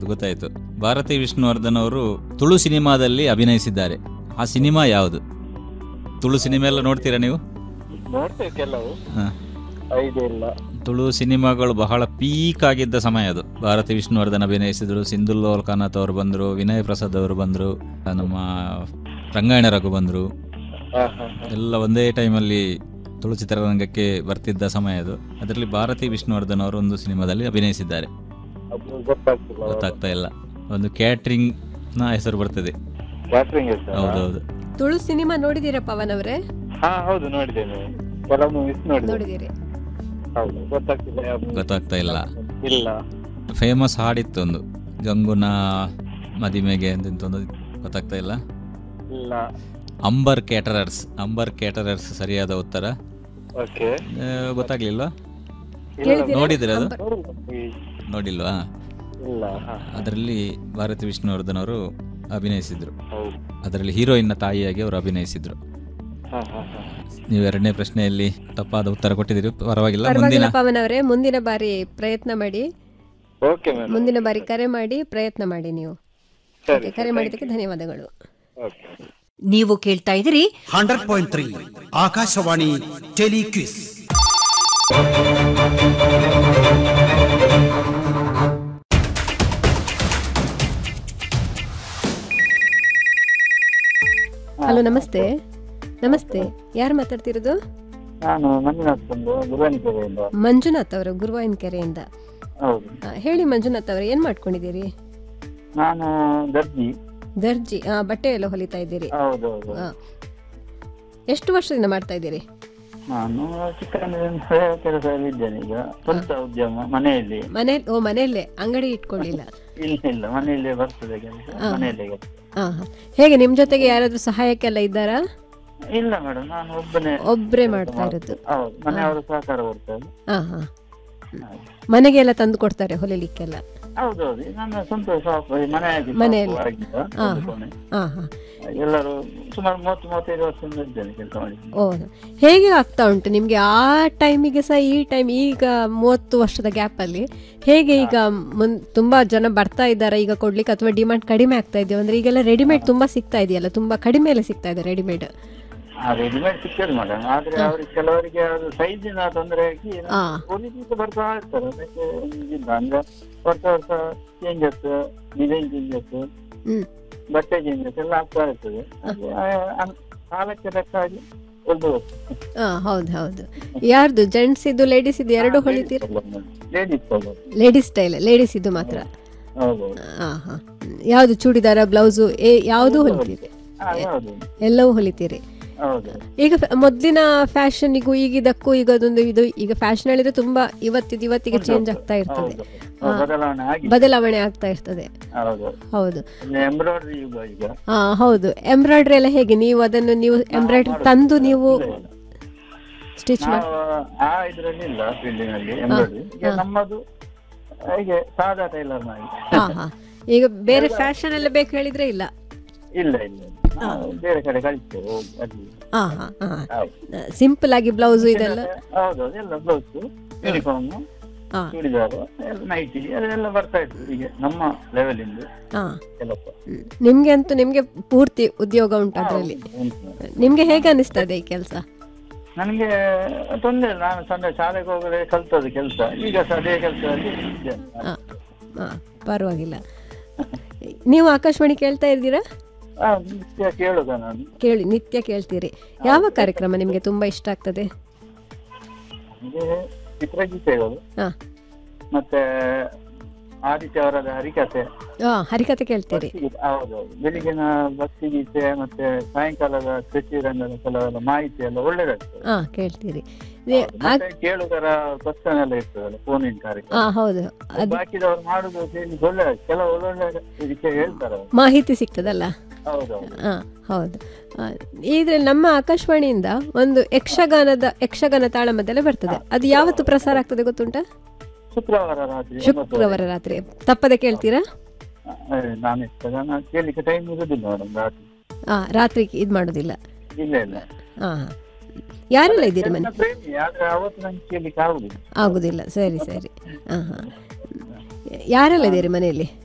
ಗೊತ್ತಾಯ್ತು ಭಾರತಿ ವಿಷ್ಣುವರ್ಧನ್ ಅವರು ತುಳು ಸಿನಿಮಾದಲ್ಲಿ ಅಭಿನಯಿಸಿದ್ದಾರೆ ಆ ಸಿನಿಮಾ ಯಾವುದು ತುಳು ಸಿನಿಮಾ ಎಲ್ಲ ನೋಡ್ತೀರಾ ನೀವು ನೋಡ್ತೇವೆ ಕೆಲವು ಹ. ಐಡಿಯಾ ಇಲ್ಲ ತುಳು ಸಿನಿಮಾಗಳು ಬಹಳ ಪೀಕ್ ಆಗಿದ್ದ ಸಮಯ ಅದು ಭಾರತಿ ವಿಷ್ಣುವರ್ಧನ್ ಅಭಿನಯಿಸಿದ್ರು ಸಿಂಧುಲ್ಲೋಲ್ ಖಾನಾತ್ ಅವರು ಬಂದರು ವಿನಯ್ ಪ್ರಸಾದ್ ಅವರು ಬಂದರು ನಮ್ಮ ರಂಗಾಯಣ ರಘು ಬಂದರು ಹಾ ಹಾ ಹಾ ಎಲ್ಲ ಒಂದೇ ಟೈಮಲ್ಲಿ ತುಳು ಚಿತ್ರರಂಗಕ್ಕೆ ಬರ್ತಿದ್ದ ಸಮಯ ಅದು ಅದರಲ್ಲಿ ಭಾರತಿ ವಿಷ್ಣುವರ್ಧನ್ ಅವರು ಒಂದು ಸಿನಿಮಾದಲ್ಲಿ ಅಭಿನಯಿಸಿದ್ದಾರೆ ಅದು ಗೊತ್ತಾಗ್ತಿಲ್ಲ ಗೊತ್ತಾಗ್ತಾ ಇಲ್ಲ ಒಂದು ಕ್ಯಾಟ್ರಿಂಗ್ ನ ಹೆಸರು ಬರ್ತದೆ ಕ್ಯಾಟ್ರಿಂಗ್ ಹೆಸರಾ? ಹೌದೌದು ತುಳು ಸಿನಿಮಾ ನೋಡಿದೀರಾ ಪವನ್ ಅವರೇ ಹಾ ಹೌದು ನೋಡಿದ್ದೇನೆ ಕೆಲವು ಮಿಸ್ ನೋಡಿದೆ ನೋಡಿದಿರಿ ಹೌದು ಗೊತ್ತಾಗ್ತಿಲ್ಲ ಯಾವ್ದು. ಗೊತ್ತಾಗ್ತಾ ಇಲ್ಲ ಇಲ್ಲ ಫೇಮಸ್ ಹಾಡಿತ್ತು ಒಂದು ಗಂಗುನ ಮದಿಮೆಗೆ ಅಂತ ಒಂದು ಗೊತ್ತಾಗ್ತಾ ಇಲ್ಲ ಇಲ್ಲ ಅಂಬರ್ ಕೇಟರರ್ಸ್ ಅಂಬರ್ ಕೇಟರರ್ಸ್ ಸರಿಯಾದ ಉತ್ತರ ಓಕೆ ಆ, ಗೊತ್ತಾಗ್ಲಿಲ್ವಾ ಕೇಳಿದ್ದೀರಾ? ನೋಡಿದಿರ ಅದು ಅಂಬರ್- ನೋಡಿಲ್ವಾ ಇಲ್ಲ ಹಾ ಅದರಲ್ಲಿ ಭಾರತಿ ವಿಷ್ಣುವರ್ಧನ್ ಅವರು ಅಭಿನಯಿಸಿದ್ರು ಹೌದು ಅದರಲ್ಲಿ ಹೀರೋಯಿನ್ನ ತಾಯಿಯಾಗಿ ಅವರು ಅಭಿನಯಿಸಿದ್ರು ಹಾ ಹಾ ಹಾ ನೀವು ಎರಡನೇ ಪ್ರಶ್ನೆಯಲ್ಲಿ ತಪ್ಪಾದ ಉತ್ತರ ಕೊಟ್ಟಿದ್ದೀರಿ ಪರವಾಗಿಲ್ಲ ಮುಂದಿನ ಪರವಾಗಿಲ್ಲ ಪವನ್ ಅವರೇ ಮುಂದಿನ ಬಾರಿ ಪ್ರಯತ್ನ ಮಾಡಿ ಓಕೆ ಮೇಡಮ್ ಮುಂದಿನ ಬಾರಿ ಕರೆ ಮಾಡಿ ಪ್ರಯತ್ನ ಮಾಡಿ ನೀವು ಸರಿ Okay, ಕರೆ ಮಾಡಿದ್ದಕ್ಕೆ ಧನ್ಯವಾದಗಳು ಓಕೆ ನೀವು ಕೇಳ್ತಾ ಇದ್ದೀರಿ hundred point three Akashvani telequiz hello namaste namaste ಯಾರು ಮಾತಾಡ್ತಿರೋದು ನಾನು ಮಂಜುನಾಥ್ ಬಂದು ಗುರುವಾನಿಕೆರೆಯಿಂದ ಮಂಜುನಾಥ್ ಅವರು ಗುರುವಾಯಿನ ಕೆರೆಯಿಂದ ಹೌದು ಆ, ಹೇಳಿ ಮಂಜುನಾಥ್ ಅವರು ಏನ್ ಮಾಡ್ಕೊಂಡಿದ್ದೀರಿ ನಾನು ದರ್ಜಿ ದರ್ಜಿ ಆ, ಬಟ್ಟೆ ಎಲ್ಲ ಹೊಲಿತಾ ಇದ್ದೀರಿ ಹೌದು ಹೌದು ಆ. ಎಷ್ಟು ವರ್ಷದಿಂದ ಮಾಡ್ತಾ ಇದ್ದೀರಿ ನಾನು ಚಿಕ್ಕಂದಿನಿಂದ ಕೆಲಸದಲ್ಲಿ ಇದ್ದೇನೆ ಈಗ ಸ್ವಂತ ಉದ್ಯಮ ಮನೆಯಲ್ಲಿ ಮನೆ ಓ ಮನೆಯಲ್ಲೇ ಅಂಗಡಿ ಇಟ್ಕೊಳ್ಳಿಲ್ಲ ಇಲ್ಲ ಇಲ್ಲ ಮನೆಯಲ್ಲೇ ಬರ್ತದೆ ಕೆಲಸ ಹಾ. ಮನೆಯಲ್ಲೇ ಕೆಲಸ ಆ, ಹಾ. ಹೇಗೆ ನಿಮ್ ಜೊತೆಗೆ ಯಾರಾದ್ರೂ ಸಹಾಯಕ್ಕೆಲ್ಲ ಇದ್ದಾರಾ ಇಲ್ಲ ಮೇಡಮ್ ನಾನು ಒಬ್ಬನೇ ಒಬ್ರೇ ಮಾಡ್ತಾ ಇರೋದು ಹೌದು ಮನೆಯವರು ಸಹಕಾರ ಕೊಡ್ತಾರೆ ಹಾ ಹಾ ಮನೆಗೆಲ್ಲ ತಂದು ಕೊಡ್ತಾರೆ ಹೊಲಿಲಿಕ್ಕೆಲ್ಲ ಹೌದೌದು ನನ್ನ ಸ್ವಂತ ಶಾಪ್ ಮನೆ ಆಗಿ ಮನೆಯಲ್ಲಿ. shop ಆಗಿದ್ದ, ಹಾ, ಒಂದು ಹಾ. ಕೋಣೆ. ಹಾ ಹಾ ಎಲ್ಲರೂ ಸುಮಾರು ಮೂವತ್ತು ಮೂವತ್ತೈದು ವರ್ಷದಿಂದ ಇದ್ದೇನೆ ಕೆಲಸ ಮಾಡಿ ಓ ಹೇಗೆ ಆಗ್ತಾ ಉಂಟು ನಿಮ್ಗೆ ಆ ಟೈಮಿಗೆ ಸಹ ಈ ಟೈಮ್ ಈಗ ಮೂವತ್ತು ವರ್ಷದ ಗ್ಯಾಪ್ ಅಲ್ಲಿ ಹೇಗೆ ಈಗ ಮುನ್ ತುಂಬಾ ಜನ ಬರ್ತಾ ಇದ್ದಾರೆ ಈಗ ಕೊಡ್ಲಿಕ್ಕೆ ಅಥವಾ ಡಿಮಾಂಡ್ ಕಡಿಮೆ ಆಗ್ತಾ ಇದೆಯಾ ಅಂದ್ರೆ ಈಗೆಲ್ಲ ರೆಡಿಮೇಡ್ ತುಂಬಾ ಸಿಗ್ತಾ ಇದೆಯಲ್ಲ ತುಂಬಾ ಕಡಿಮೆಲೆ ಸಿಗ್ತಾ ಇದೆ ರೆಡಿಮೇಡ್ ಆ ರೆಡಿಮೇಡ್ ಸಿಕ್ಕದು ಮೇಡಮ್ ಆದ್ರೆ ಅವ್ರಿಗೆ ಕೆಲವರಿಗೆ ಅದು ಸೈಜಿನ ತೊಂದರೆ ಆಗಿ ಹಾ. ಹೊಲಿಲಿಕ್ಕೆ ಬರ್ತಾ ಇರ್ತಾರೆ ಅದಕ್ಕೆ ಇದಿಲ್ಲ ಅಂದ್ರೆ ವರ್ಷ ವರ್ಷ ಚೇಂಜಸ್ ಡಿಸೈನ್ ಚೇಂಜಸ್ ಹ್ಮ್ ಬಟ್ಟೆ ಚೇಂಜಸ್ ಎಲ್ಲ ಆಗ್ತಾ ಇರ್ತದೆ ಹಾಗೆ, ಆ, ಅನ್- ಕಾಲಕ್ಕೆ ತಕ್ಕಾಗಿ ಒಂದು ಹಾ ಹೌದು ಹೌದು ಯಾರ್ದು ಜೆಂಟ್ಸ್ ಇದು ಲೇಡೀಸ್ ಇದು ಎರಡು ಹೊಲಿತೀರ ಲೇಡೀಸ್ ಲೇಡೀಸ್ ಸ್ಟೈಲ್ ಲೇಡೀಸ್ ಇದು ಮಾತ್ರ ಹೌದು ಹಾ ಹಾ ಯಾವುದು ಚೂಡಿದಾರ ಬ್ಲೌಸು ಏ ಯಾವುದು ಹೊಲಿತೀರಿ ಹಾ, ಹೌದು ಎಲ್ಲವೂ ಹೊಲಿತೀರಿ ಹೌದು ಈಗ ಫ- ಮೊದ್ಲಿನ ಫ್ಯಾಷನ್ನಿಗೂ ಈಗಿದಕ್ಕೂ ಈಗ ಅದೊಂದು ಇದು ಈಗ ಫ್ಯಾಷನ್ ಹೇಳಿದ್ರೆ ತುಂಬಾ ಇವತ್ತಿದ್ದು ಇವತ್ತಿಗೆ ಚೇಂಜ್ ಆಗ್ತಾ ಇರ್ತದೆ ಹೌದು. ಬದಲಾವಣೆ ಆಗಿದೆ ಬದಲಾವಣೆ ಆಗ್ತಾ ಇರ್ತದೆ ಹೌದು ಹೌದು ಎಂಬ್ರಾಯ್ಡ್ರಿ ಯುಗ ಈಗ ಹಾ ಹೌದು ಎಂಬ್ರಾಯ್ಡ್ರಿ ಎಲ್ಲ ಹೇಗೆ ನೀವು ಅದನ್ನು ನೀವು ಎಂಬ್ರಾಯ್ಡ್ರಿ ತಂದು ನೀವು ಇಲ್ಲ, ಇಲ್ಲ. ಸ್ಟಿಚ್ ಮಾಡಿ ನಾವು ಆ ಇದ್ರಲ್ಲಿ ಇಲ್ಲ ಫೀಲ್ಡಿಂಗ್ ಅಲ್ಲಿ ಎಂಬ್ರಾಯ್ಡ್ರಿ ಈಗ ನಮ್ಮದು ಹೀಗೆ ಸಾದಾ ಟೈಲರ್ ಮಾಡಿ ಹಾ ಹಾ ಈಗ ಬೇರೆ ಫ್ಯಾಷನ್ ಎಲ್ಲ ಬೇಕು ಹೇಳಿದ್ರೆ ಇಲ್ಲ ಇಲ್ಲ ಇಲ್ಲ ನಾವು ಬೇರೆ ಕಡೆ ಕಳಿಸ್ತೇವೆ ಹೋಗಿ ಅಲ್ಲಿ ಹಾ ಹಾ ಹಾ ಹೌದು ಸಿಂಪಲ್ ಆಗಿ ಬ್ಲೌಸ್ ಇದೆಲ್ಲ ಹೌದು ಎಲ್ಲ ಬ್ಲೌಸ್ ಯೂನಿಫಾರ್ಮ್ ಹಾ ಚೂಡಿದಾರ್ ಎಲ್ಲ ನೈಟಿ ಅದೆಲ್ಲ ಬರ್ತಾ ಇತ್ತು ಈಗ ನಮ್ಮ ಲೆವೆಲ್ ಇಂದ ಹಾ ಕೆಲಸ ಹ್ಮ್. ನಿಮ್ಗೆ ಅಂತೂ ನಿಮ್ಗೆ ಪೂರ್ತಿ ಉದ್ಯೋಗ ಉಂಟು ಅದರಲ್ಲಿ ಉಂಟು. ನಿಮ್ಗೆ ಹೇಗೆ ಅನಿಸ್ತದೆ ಈ ಕೆಲಸ ನನಗೆ ತೊಂದರೆ ಇಲ್ಲ ನಾನು ಸಂಡೆ ಶಾಲೆಗೆ ಹೋಗದೆ ಕಲ್ತದ್ದು ಕೆಲಸ ಈಗ ಸಹ ಅದೇ ಕೆಲಸದಲ್ಲಿ ಇದ್ದೇನೆ ಹಾ ಹಾ ಪರವಾಗಿಲ್ಲ ನೀವು ಆಕಾಶವಾಣಿ ಕೇಳ್ತಾ ಇದ್ದೀರಾ ಆ, ನಿತ್ಯ ಕೇಳುದ ನಾನು ಕೇಳಿ ನಿತ್ಯ ಕೇಳ್ತೀರಿ ಯಾವ ಕಾರ್ಯಕ್ರಮ ನಿಮಗೆ ತುಂಬಾ ಇಷ್ಟ ಆಗ್ತದೆ ನನಗೆ ಚಿತ್ರಗೀತೆಗಳು ಹಾ ಮತ್ತೆ ಆದಿತ್ಯ ಅವರದ ಹರಿಕತೆ ಹಾ ಹರಿಕತೆ ಕೇಳ್ತೀರಿ ಭಕ್ತಿಗೀತೆ. ಹೌದೌದು ಬೆಳಿಗ್ಗಿನ ಭಕ್ತಿ ಗೀತೆ ಮತ್ತೆ ಸಾಯಂಕಾಲದ ಕೃಷಿ ರಂಗದ ಕೆಲವೆಲ್ಲ ಮಾಹಿತಿ ಎಲ್ಲ ಒಳ್ಳೇದಾಗ್ತದೆ ಹಾ ಕೇಳ್ತೀರಿ ಇದೇ ಹೌದು. ಮತ್ತೆ ಕೇಳುಗರ ಕ್ವಶನ್ ಎಲ್ಲ ಇರ್ತದಲ್ಲ ಫೋನ್ ಇನ್ ಕಾರ್ಯಕ್ರಮ ಹಾ ಹೌದು ಅದು ಬಾಕಿದವ್ರು ಮಾಡುದು ಕೇಳಿ ಒಳ್ಳೆ ಕೆಲವು ಒಳ್ಳೊಳ್ಳೆ ವಿಷಯ ಹೇಳ್ತಾರೆ ಅವ್ರು. ಮಾಹಿತಿ ಸಿಗ್ತದಲ್ಲ ಹೌದೌದು ಹಾ ಹೌದು ಆ, ಇದ್ರಲ್ಲಿ ನಮ್ಮ ಆಕಾಶವಾಣಿಯಿಂದ ಒಂದು ಯಕ್ಷಗಾನದ ಯಕ್ಷಗಾನ ತಾಳಮದ್ದಲೆ ಬರ್ತದೆ ಅದು ಯಾವತ್ತು ಪ್ರಸಾರ ಆಗ್ತದೆ ಗೊತ್ತುಂಟಾ ಶುಕ್ರವಾರ ರಾತ್ರಿ ಶುಕ್ರವಾರ ರಾತ್ರಿ ತಪ್ಪದೆ ಕೇಳ್ತೀರಾ ಒಂಬತ್ತು- ಏ, ನಾನು ಯಕ್ಷಗಾನ ಕೇಳಿಕ್ಕೆ ಟೈಮ್ ಇರುದಿಲ್ಲ ಮೇಡಮ್ ರಾತ್ರಿ ಹಾ ರಾತ್ರಿ ಇದು ಮಾಡೋದಿಲ್ಲ ಇಲ್ಲ ಇಲ್ಲ ಹಾ ಹಾ. ಯಾರೆಲ್ಲ ಇದ್ದೀರಿ ಮನೆ ನನ್ನ ಪ್ರೇಮಿ ಆದ್ರೆ ಅವತ್ತು ನಂಗೆ ಕೇಳಿಕ್ಕೆ ಆಗುದಿಲ್ಲ ಆಗುದಿಲ್ಲ ಸರಿ ಸರಿ ಹಾ ಹಾ ಯಾರೆಲ್ಲ ಇದ್ದೀರಿ ಮನೆಯಲ್ಲಿ